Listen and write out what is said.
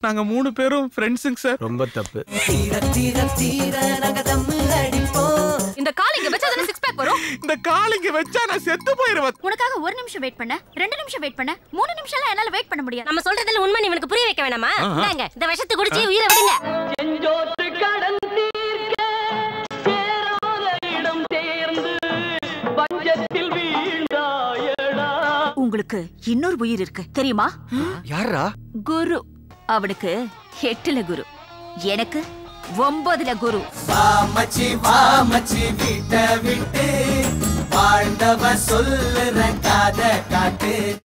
நாங்க மூணு பேரும் ஃப்ரெண்ட்ஸுங்க சார் ரொம்ப தப்பு இந்த கால் இங்க வச்சா தானே சிக்ஸ் பேக் வரும் இந்த காலிங்க வச்சா நான் செத்து போயிருவேன் உனக்காக ஒரு நிமிஷம் வெயிட் பண்ண ரெண்டு நிமிஷம் வெயிட் பண்ண மூணு நிமிஷம்லாம் என்னால வெயிட் பண்ண முடியாது நம்ம சொல்றதுல உண்மை நீ இவனுக்கு புரிய வைக்க வேணாமா இந்தாங்க இந்த விஷத்தை குடிச்சு உயிரை விடுங்க உங்களுக்கு இன்னொரு உயிர் இருக்கு தெரியுமா யாரா குரு அவனுக்கு எட்டுல குரு எனக்கு ஒன்பதுல குரு மச்சி வா மச்சி விட்ட விட்டு வாழ்ந்தவ சொல்லுற கதை காட்டு